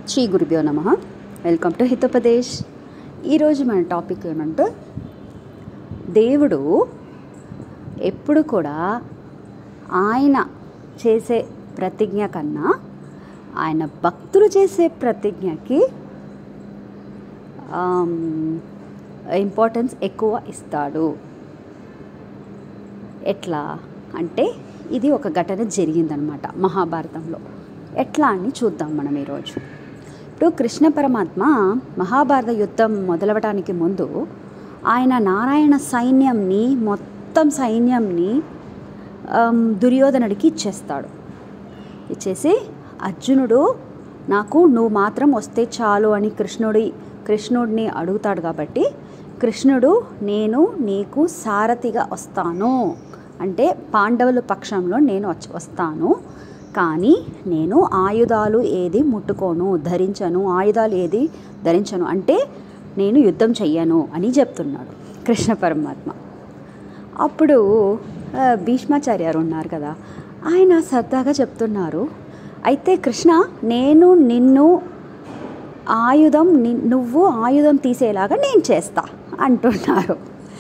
శ్రీ గురుభ్యో నమ welcome to హితోపదేశ్ ఈరోజు మన టాపిక్ ఏమంటే దేవుడు ఎప్పుడు కూడా ఆయన చేసే ప్రతిజ్ఞ కన్నా ఆయన భక్తులు చేసే ప్రతిజ్ఞకి ఇంపార్టెన్స్ ఎక్కువ ఇస్తాడు ఎట్లా అంటే ఇది ఒక ఘటన జరిగిందనమాట మహాభారతంలో ఎట్లా అని చూద్దాం మనం ఈరోజు ఇప్పుడు కృష్ణ పరమాత్మ మహాభారత యుద్ధం మొదలవడానికి ముందు ఆయన నారాయణ సైన్యంని మొత్తం సైన్యంని ఆమ్, దుర్యోధనుడికి ఇచ్చేస్తాడు ఇచ్చేసి అర్జునుడు నాకు నువ్వు మాత్రం వస్తే చాలు అని కృష్ణుడి కృష్ణుడిని అడుగుతాడు కాబట్టి కృష్ణుడు నేను నీకు సారథిగా వస్తాను అంటే పాండవుల పక్షంలో నేను వచ్చి వస్తాను కానీ నేను ఆయుధాలు ఏది ముట్టుకోను ధరించను ఆయుధాలు ఏది ధరించను అంటే నేను యుద్ధం చెయ్యను అని చెప్తున్నాడు కృష్ణ పరమాత్మ అప్పుడు ఆ, భీష్మాచార్యారు ఉన్నారు కదా ఆయన సరదాగా చెప్తున్నారు అయితే కృష్ణ నేను నిన్ను ఆయుధం ని- నువ్వు ఆయుధం తీసేలాగా నేను చేస్తా అంటున్నారు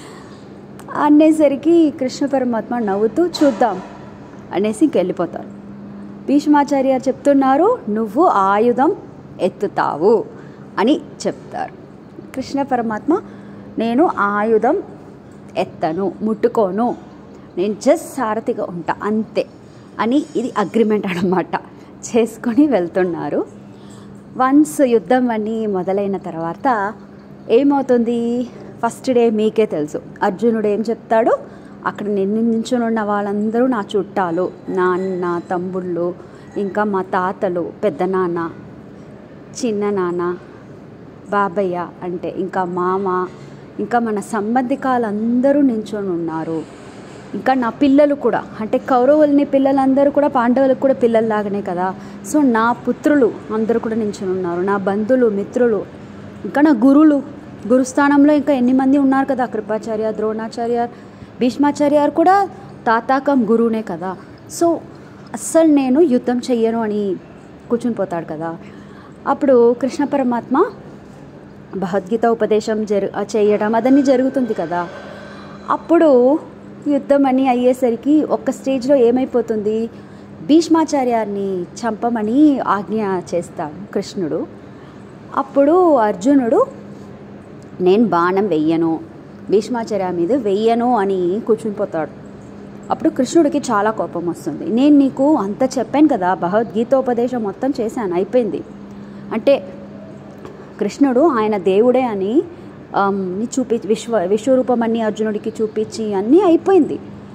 అనేసరికి కృష్ణ పరమాత్మ నవ్వుతూ చూద్దాం అనేసి ఇంకెళ్ళిపోతారు భీష్మాచార్యారు చెప్తున్నారు నువ్వు ఆయుధం ఎత్తుతావు అని చెప్తారు కృష్ణ పరమాత్మ నేను ఆయుధం ఎత్తను ముట్టుకోను నేను జస్ట్ సారథిగా ఉంటా అంతే అని ఇది అగ్రిమెంట్ అనమాట చేసుకొని వెళ్తున్నారు వన్స్ యుద్ధం అని మొదలైన తర్వాత ఏమవుతుంది ఫస్ట్ డే మీకే తెలుసు అర్జునుడు ఏం చెప్తాడు అక్కడ నించుని ఉన్న వాళ్ళందరూ నా చుట్టాలు నాన్న తమ్ముళ్ళు ఇంకా మా తాతలు పెద్ద నాన్న చిన్న నాన్న బాబయ్య అంటే ఇంకా మామ ఇంకా మన సంబంధికాలందరూ నించొని ఉన్నారు ఇంకా నా పిల్లలు కూడా అంటే కౌరవుల్ని పిల్లలందరూ కూడా పాండవులకు కూడా పిల్లల్లాగానే కదా సో నా పుత్రులు అందరూ కూడా నించొని ఉన్నారు నా బంధువులు మిత్రులు ఇంకా నా గురువులు గురుస్థానంలో ఇంకా ఎన్ని మంది ఉన్నారు కదా కృపాచార్య ద్రోణాచార్య భీష్మాచార్యారు కూడా తాతాకం గురువునే కదా సో అస్సలు నేను యుద్ధం చెయ్యను అని కూర్చుని పోతాడు కదా అప్పుడు కృష్ణ పరమాత్మ భగవద్గీత ఉపదేశం జరు చేయడం అదన్నీ జరుగుతుంది కదా అప్పుడు యుద్ధం అని అయ్యేసరికి ఒక్క స్టేజ్లో ఏమైపోతుంది భీష్మాచార్యాన్ని చంపమని ఆజ్ఞ చేస్తాడు కృష్ణుడు అప్పుడు అర్జునుడు నేను బాణం వెయ్యను భీష్మాచార్య మీద వెయ్యను అని కూర్చుని పోతాడు అప్పుడు కృష్ణుడికి చాలా కోపం వస్తుంది నేను నీకు అంత చెప్పాను కదా భగవద్గీతోపదేశం మొత్తం చేశాను అయిపోయింది అంటే కృష్ణుడు ఆయన దేవుడే అని ఆమ్, ని చూపి విశ్వ విశ్వరూపం అన్ని అర్జునుడికి చూపించి అన్నీ అయిపోయింది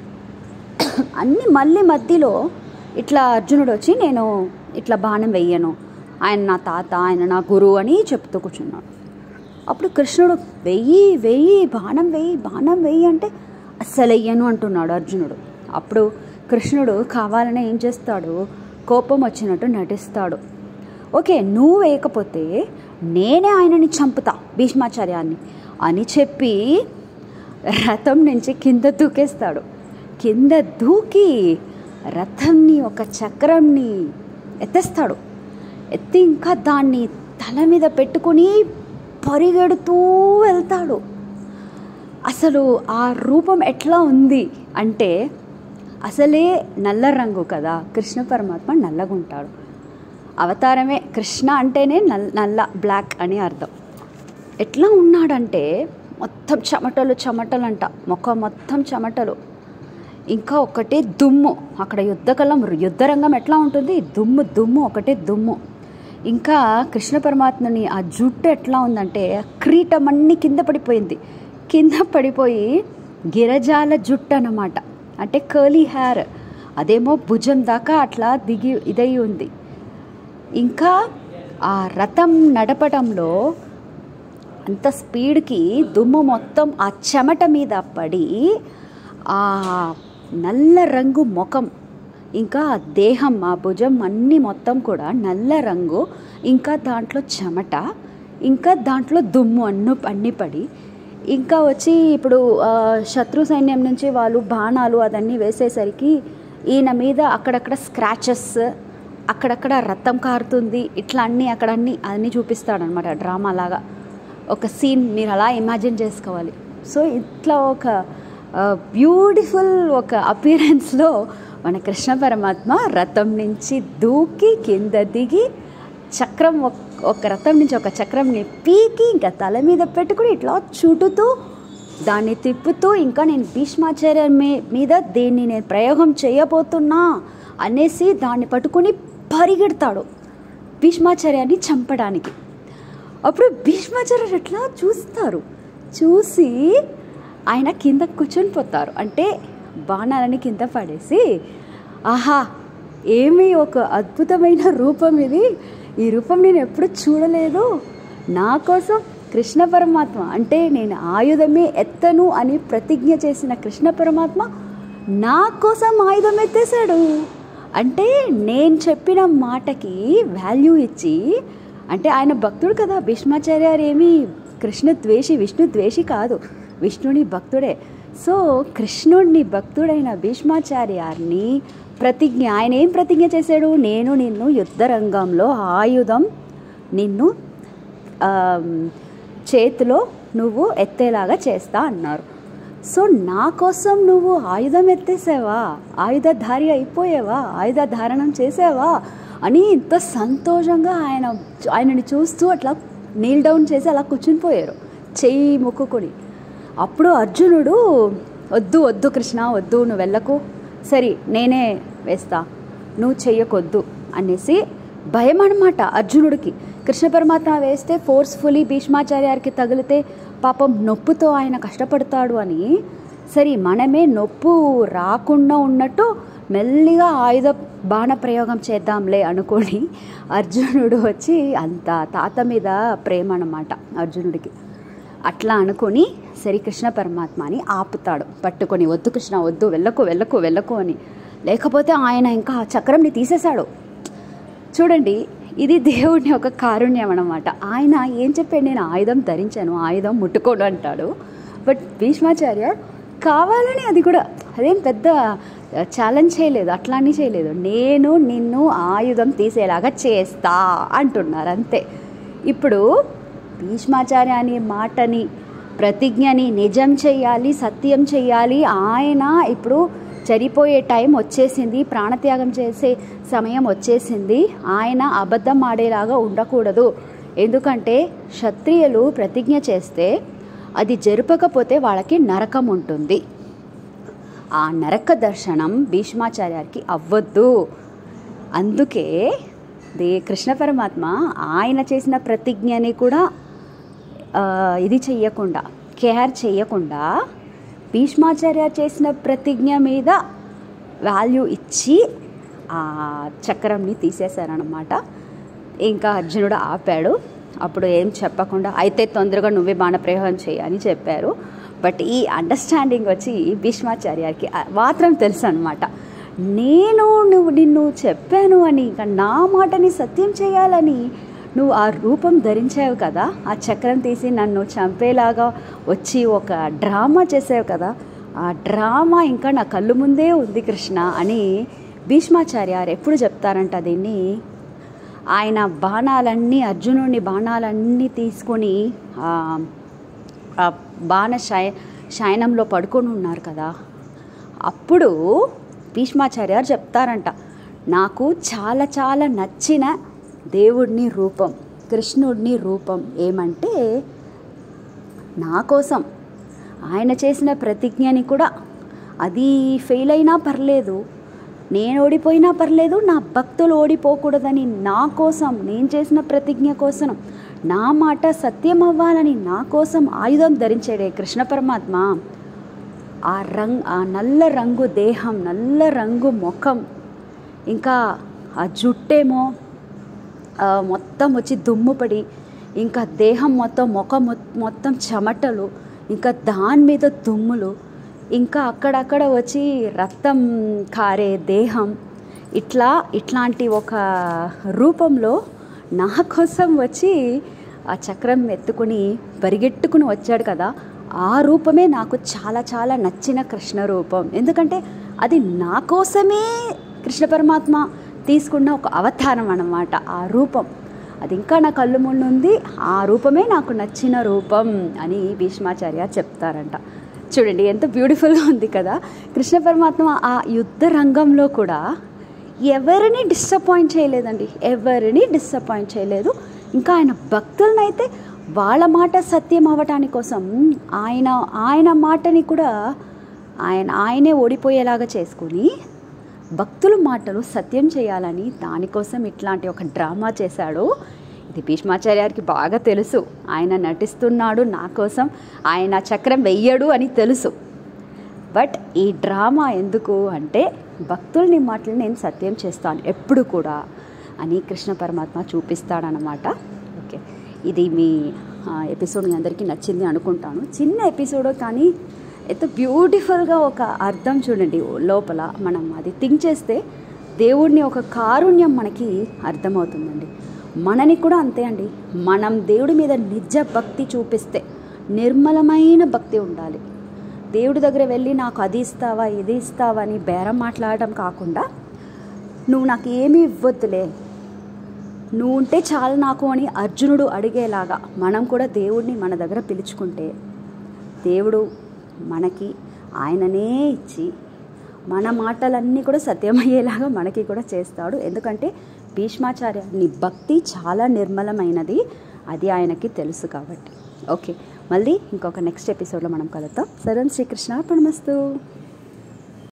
అన్నీ మళ్ళీ మధ్యలో ఇట్లా అర్జునుడు వచ్చి నేను ఇట్లా బాణం వెయ్యను ఆయన నా తాత ఆయన నా గురువు అని చెప్తూ కూర్చున్నాడు అప్పుడు కృష్ణుడు వెయ్యి వెయ్యి బాణం వెయ్యి బాణం వెయ్యి అంటే అస్సలు వెయ్యను అంటున్నాడు అర్జునుడు అప్పుడు కృష్ణుడు కావాలనే ఏం చేస్తాడు కోపం వచ్చినట్టు నటిస్తాడు ఓకే నువ్వు వేయకపోతే నేనే ఆయనని చంపుతా భీష్మాచార్యాన్ని అని చెప్పి రథం నుంచి కింద దూకేస్తాడు కింద దూకి రథంని ఒక చక్రంని ఎత్తేస్తాడు ఎత్తి ఇంకా దాన్ని తల మీద పెట్టుకొని పరిగెడుతూ వెళ్తాడు అసలు ఆ రూపం ఎట్లా ఉంది అంటే అసలే నల్ల రంగు కదా కృష్ణ పరమాత్మ నల్లగుంటాడు అవతారమే కృష్ణ అంటేనే నల్ నల్ల బ్లాక్ అని అర్థం ఎట్లా ఉన్నాడంటే మొత్తం చెమటలు చెమటలు అంట ముఖం మొత్తం చెమటలు ఇంకా ఒకటే దుమ్ము అక్కడ యుద్ధకలం యుద్ధరంగం ఎట్లా ఉంటుంది దుమ్ము దుమ్ము ఒకటే దుమ్ము ఇంకా కృష్ణ పరమాత్మని ఆ జుట్టు ఎట్లా ఉందంటే క్రీటం అన్నీ కింద పడిపోయింది కింద పడిపోయి గిరజాల జుట్టు అన్నమాట అంటే కర్లీ హెయిర్ అదేమో భుజం దాకా అట్లా దిగి ఇదై ఉంది ఇంకా ఆ రథం నడపడంలో అంత స్పీడ్కి దుమ్ము మొత్తం ఆ చెమట మీద పడి ఆ నల్ల రంగు ముఖం ఇంకా ఆ దేహం ఆ భుజం అన్నీ మొత్తం కూడా నల్ల రంగు ఇంకా దాంట్లో చెమట ఇంకా దాంట్లో దుమ్ము అన్ను అన్ని పడి ఇంకా వచ్చి ఇప్పుడు ఆ, శత్రు సైన్యం నుంచి వాళ్ళు బాణాలు అదన్నీ వేసేసరికి ఈయన మీద అక్కడక్కడ స్క్రాచెస్ అక్కడక్కడ రక్తం కారుతుంది ఇట్లా అన్నీ అక్కడ అన్నీ అన్నీ చూపిస్తాడనమాట డ్రామా లాగా ఒక సీన్ మీరు అలా ఇమాజిన్ చేసుకోవాలి సో ఇట్లా ఒక బ్యూటిఫుల్ ఒక అపియరెన్స్లో మన కృష్ణ పరమాత్మ రథం నుంచి దూకి కింద దిగి చక్రం ఒక ఒక రథం నుంచి ఒక చక్రంని పీకి ఇంకా తల మీద పెట్టుకుని ఇట్లా చుట్టుతూ దాన్ని తిప్పుతూ ఇంకా నేను భీష్మాచార్య మీ మీద దీన్ని నేను ప్రయోగం చేయబోతున్నా అనేసి దాన్ని పట్టుకుని పరిగెడతాడు భీష్మాచార్యాన్ని చంపడానికి అప్పుడు భీష్మాచార్యులు ఎట్లా చూస్తారు చూసి ఆయన కింద కూర్చొని పోతారు అంటే బాణాలని కింద పడేసి ఆహా ఏమి ఒక అద్భుతమైన రూపం ఇది ఈ రూపం నేను ఎప్పుడు చూడలేదు నా కోసం కృష్ణ పరమాత్మ అంటే నేను ఆయుధమే ఎత్తను అని ప్రతిజ్ఞ చేసిన కృష్ణ పరమాత్మ నా కోసం ఆయుధం ఎత్తేసాడు అంటే నేను చెప్పిన మాటకి వాల్యూ ఇచ్చి అంటే ఆయన భక్తుడు కదా భీష్మాచార్యారు ఏమి కృష్ణ ద్వేషి విష్ణు ద్వేషి కాదు విష్ణుని భక్తుడే సో కృష్ణుడిని భక్తుడైన భీష్మాచార్యాన్ని ప్రతిజ్ఞ ఆయన ఏం ప్రతిజ్ఞ చేశాడు నేను నిన్ను యుద్ధ రంగంలో ఆయుధం నిన్ను ఆ, చేతిలో నువ్వు ఎత్తేలాగా చేస్తా అన్నారు సో నా కోసం నువ్వు ఆయుధం ఎత్తేసావా ఆయుధధారి అయిపోయావా ఆయుధ ధారణం చేసావా అని ఇంత సంతోషంగా ఆయన ఆయనని చూస్తూ అట్లా నీల్ డౌన్ చేసి అలా కూర్చుని పోయారు చెయ్యి మొక్కుకొని అప్పుడు అర్జునుడు వద్దు వద్దు కృష్ణ వద్దు నువ్వు వెళ్ళకు సరే నేనే వేస్తా నువ్వు చెయ్యకొద్దు అనేసి భయం అనమాట అర్జునుడికి కృష్ణ పరమాత్మ వేస్తే ఫోర్స్ఫుల్లీ భీష్మాచార్యారికి తగిలితే పాపం నొప్పుతో ఆయన కష్టపడతాడు అని సరే మనమే నొప్పు రాకుండా ఉన్నట్టు మెల్లిగా ఆయుధ బాణ ప్రయోగం చేద్దాంలే అనుకొని అర్జునుడు వచ్చి అంత తాత మీద ప్రేమ అన్నమాట అర్జునుడికి అట్లా అనుకొని సరి కృష్ణ పరమాత్మని ఆపుతాడు పట్టుకొని వద్దు కృష్ణ వద్దు వెళ్ళకు వెళ్ళకు వెళ్ళకు అని లేకపోతే ఆయన ఇంకా ఆ చక్రంని తీసేశాడు చూడండి ఇది దేవుడిని ఒక కారుణ్యం అన్నమాట ఆయన ఏం చెప్పాడు నేను ఆయుధం ధరించాను ఆయుధం ముట్టుకోడు అంటాడు బట్ భీష్మాచార్య కావాలని అది కూడా అదేం పెద్ద ఛాలెంజ్ చేయలేదు అట్లా అని చేయలేదు నేను నిన్ను ఆయుధం తీసేలాగా చేస్తా అంటున్నారు అంతే ఇప్పుడు భీష్మాచార్య అనే మాటని ప్రతిజ్ఞని నిజం చెయ్యాలి సత్యం చెయ్యాలి ఆయన ఇప్పుడు చనిపోయే టైం వచ్చేసింది ప్రాణత్యాగం చేసే సమయం వచ్చేసింది ఆయన అబద్ధం ఆడేలాగా ఉండకూడదు ఎందుకంటే క్షత్రియులు ప్రతిజ్ఞ చేస్తే అది జరపకపోతే వాళ్ళకి నరకం ఉంటుంది ఆ నరక దర్శనం భీష్మాచార్యానికి అవ్వద్దు అందుకే దే కృష్ణ పరమాత్మ ఆయన చేసిన ప్రతిజ్ఞని కూడా ఆ, ఇది చెయ్యకుండా కేర్ చెయ్యకుండా భీష్మాచార్య చేసిన ప్రతిజ్ఞ మీద వాల్యూ ఇచ్చి ఆ చక్రంని తీసేశారనమాట ఇంకా అర్జునుడు ఆపాడు అప్పుడు ఏం చెప్పకుండా అయితే తొందరగా నువ్వే బాణప్రయోగం చేయి అని చెప్పారు బట్ ఈ అండర్స్టాండింగ్ వచ్చి భీష్మాచార్యానికి ఆ మాత్రం తెలుసు అనమాట నేను నువ్వు నిన్ను చెప్పాను అని ఇంకా నా మాటని సత్యం చేయాలని నువ్వు ఆ రూపం ధరించావు కదా ఆ చక్రం తీసి నన్ను చంపేలాగా వచ్చి ఒక డ్రామా చేసావు కదా ఆ డ్రామా ఇంకా నా కళ్ళు ముందే ఉంది కృష్ణ అని భీష్మాచార్యారు ఎప్పుడు చెప్తారంట దీన్ని ఆయన బాణాలన్నీ అర్జునుడిని బాణాలన్నీ తీసుకొని ఆ, ఆ బాణ శయ శయనంలో పడుకొని ఉన్నారు కదా అప్పుడు భీష్మాచార్యారు చెప్తారంట నాకు చాలా చాలా నచ్చిన దేవుడిని రూపం కృష్ణుడిని రూపం ఏమంటే నా కోసం ఆయన చేసిన ప్రతిజ్ఞని కూడా అది ఫెయిల్ అయినా పర్లేదు నేను ఓడిపోయినా పర్లేదు నా భక్తులు ఓడిపోకూడదని నా కోసం నేను చేసిన ప్రతిజ్ఞ కోసం నా మాట సత్యం అవ్వాలని నా కోసం ఆయుధం ధరించాడే కృష్ణ పరమాత్మ ఆ రంగ్ ఆ నల్ల రంగు దేహం నల్ల రంగు ముఖం ఇంకా ఆ జుట్టేమో ఆ, మొత్తం వచ్చి దుమ్ము పడి ఇంకా దేహం మొత్తం ముఖం మొ- మొత్తం చెమటలు ఇంకా దాని మీద దుమ్ములు ఇంకా అక్కడక్కడ వచ్చి రక్తం కారే దేహం ఇట్లా ఇట్లాంటి ఒక రూపంలో నా కోసం వచ్చి ఆ చక్రం ఎత్తుకుని పరిగెట్టుకుని వచ్చాడు కదా ఆ రూపమే నాకు చాలా చాలా నచ్చిన కృష్ణ రూపం ఎందుకంటే అది నా కోసమే కృష్ణ పరమాత్మ తీసుకున్న ఒక అవతారం అన్నమాట ఆ రూపం అది ఇంకా నా కళ్ళు ముందు ఉంది ఆ రూపమే నాకు నచ్చిన రూపం అని భీష్మాచార్య చెప్తారంట చూడండి ఎంత బ్యూటిఫుల్గా ఉంది కదా కృష్ణ పరమాత్మ ఆ యుద్ధ రంగంలో కూడా ఎవరిని డిసప్పాయింట్ చేయలేదండి ఎవరిని డిసప్పాయింట్ చేయలేదు ఇంకా ఆయన భక్తులనైతే వాళ్ళ మాట సత్యం అవ్వటాని కోసం ఆయన ఆయన మాటని కూడా ఆయన ఆయనే ఓడిపోయేలాగా చేసుకుని భక్తుల మాటలు సత్యం చేయాలని దానికోసం ఇట్లాంటి ఒక డ్రామా చేశాడు ఇది భీష్మాచార్యానికి బాగా తెలుసు ఆయన నటిస్తున్నాడు నా కోసం ఆయన చక్రం వెయ్యడు అని తెలుసు బట్ ఈ డ్రామా ఎందుకు అంటే భక్తుల్ని మాటలు నేను సత్యం చేస్తాను ఎప్పుడు కూడా అని కృష్ణ పరమాత్మ చూపిస్తాడనమాట ఓకే ఇది మీ ఎపిసోడ్ మీ అందరికీ నచ్చింది అనుకుంటాను చిన్న ఎపిసోడ్ కానీ ఎంత బ్యూటిఫుల్గా ఒక అర్థం చూడండి లోపల మనం అది థింక్ చేస్తే దేవుడిని ఒక కారుణ్యం మనకి అర్థమవుతుందండి మనని కూడా అంతే అండి మనం దేవుడి మీద నిజ భక్తి చూపిస్తే నిర్మలమైన భక్తి ఉండాలి దేవుడి దగ్గర వెళ్ళి నాకు అది ఇస్తావా ఇది ఇస్తావా అని బేరం మాట్లాడడం కాకుండా నువ్వు నాకు ఏమీ ఇవ్వద్దులే నువ్వు ఉంటే చాలు నాకు అని అర్జునుడు అడిగేలాగా మనం కూడా దేవుడిని మన దగ్గర పిలుచుకుంటే దేవుడు మనకి ఆయననే ఇచ్చి మన మాటలన్నీ కూడా సత్యమయ్యేలాగా మనకి కూడా చేస్తాడు ఎందుకంటే భీష్మాచార్య నీ భక్తి చాలా నిర్మలమైనది అది ఆయనకి తెలుసు కాబట్టి ఓకే మళ్ళీ ఇంకొక నెక్స్ట్ ఎపిసోడ్లో మనం కలుద్దాం సరే శ్రీకృష్ణ పణమస్తు